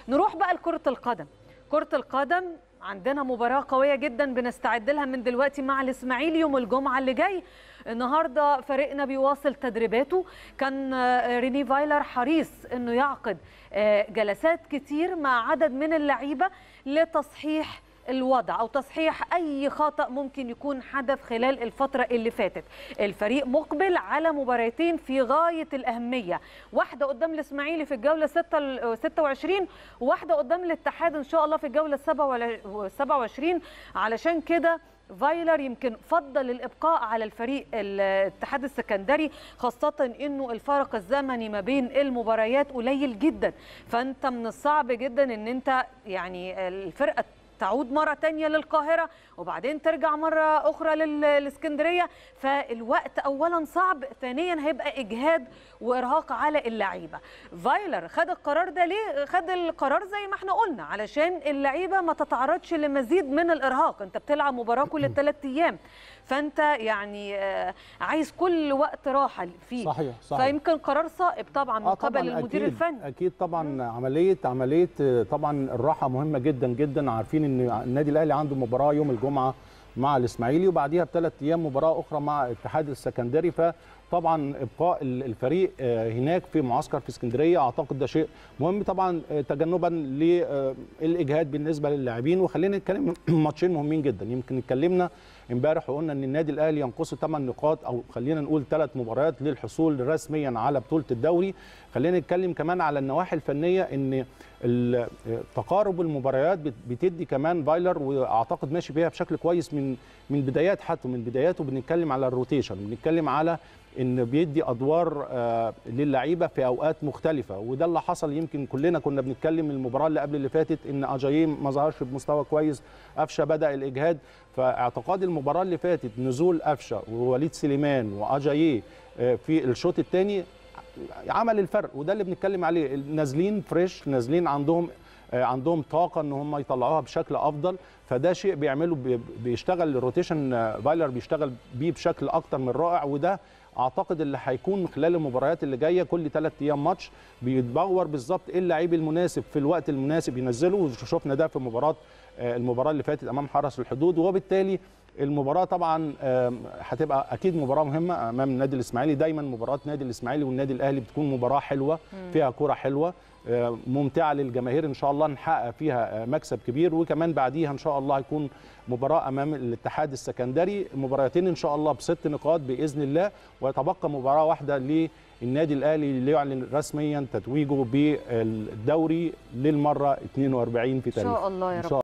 نروح بقى لكرة القدم كرة القدم عندنا مباراة قوية جدا بنستعد لها من دلوقتي مع الإسماعيلي يوم الجمعة اللي جاي النهاردة فريقنا بيواصل تدريباته كان آه، ريني فايلر حريص أنه يعقد آه، جلسات كتير مع عدد من اللعيبة لتصحيح الوضع او تصحيح اي خطا ممكن يكون حدث خلال الفتره اللي فاتت الفريق مقبل على مباراتين في غايه الاهميه واحده قدام الاسماعيلي في الجوله 6 26 وواحده قدام الاتحاد ان شاء الله في الجوله 27 علشان كده فايلر يمكن فضل الابقاء على الفريق الاتحاد السكندري خاصه انه الفرق الزمني ما بين المباريات قليل جدا فانت من الصعب جدا ان انت يعني الفرقه تعود مرة تانية للقاهرة وبعدين ترجع مرة أخرى للإسكندرية فالوقت أولا صعب ثانيا هيبقى إجهاد وإرهاق على اللعيبة فايلر خد القرار ده ليه؟ خد القرار زي ما احنا قلنا علشان اللعيبة ما تتعرضش لمزيد من الإرهاق أنت بتلعب مباراة كل ثلاث أيام فأنت يعني آه، عايز كل وقت راحة فيه صحيح صحيح فيمكن قرار صائب طبعا من آه قبل طبعاً المدير أكيد الفني اكيد طبعا عمليه عمليه آه، طبعا الراحه مهمه جدا جدا عارفين ان النادي الاهلي عنده مباراه يوم الجمعه مع الاسماعيلي وبعديها بثلاث ايام مباراه اخرى مع الاتحاد السكندري فطبعا ابقاء ال- الفريق آه، هناك في معسكر في اسكندريه اعتقد ده شيء مهم طبعا آه، تجنبا للاجهاد بالنسبه للاعبين وخلينا نتكلم ماتشين مهمين جدا يمكن اتكلمنا امبارح وقلنا ان النادي الاهلي ينقصه 8 نقاط او خلينا نقول ثلاث مباريات للحصول رسميا على بطوله الدوري خلينا نتكلم كمان على النواحي الفنيه ان ال- تقارب المباريات بت- بتدي كمان فايلر واعتقد ماشي بيها بشكل كويس من من بدايات حتى من بداياته بنتكلم على الروتيشن بنتكلم على ان بيدي ادوار آه، للعيبه في اوقات مختلفه وده اللي حصل يمكن كلنا كنا بنتكلم المباراه اللي قبل اللي فاتت ان اجاييه ما ظهرش بمستوى كويس قفشه بدا الاجهاد فاعتقاد المباراه اللي فاتت نزول قفشه ووليد سليمان واجاييه آه، في الشوط الثاني عمل الفرق وده اللي بنتكلم عليه نازلين فريش نازلين عندهم آه، عندهم طاقه ان هم يطلعوها بشكل افضل فده شيء بيعمله بي- بيشتغل الروتيشن آه، فايلر بيشتغل بيه بشكل اكتر من رائع وده اعتقد اللي هيكون خلال المباريات اللي جايه كل ثلاث ايام ماتش بيتدور بالظبط ايه اللعيب المناسب في الوقت المناسب ينزله وشفنا ده في مباراه آه، المباراه اللي فاتت امام حرس الحدود وبالتالي المباراه طبعا آم، هتبقى اكيد مباراه مهمه امام النادي الاسماعيلي دايما مباراه النادي الاسماعيلي والنادي الاهلي بتكون مباراه حلوه فيها كره حلوه آه، ممتعه للجماهير ان شاء الله نحقق فيها آه، مكسب كبير وكمان بعديها ان شاء الله هيكون مباراه امام الاتحاد السكندري مباراتين ان شاء الله بست نقاط باذن الله ويتبقى مباراه واحده للنادي الاهلي ليعلن رسميا تتويجه بالدوري للمره 42 في إن تاريخه شاء الله يا إن رب شاء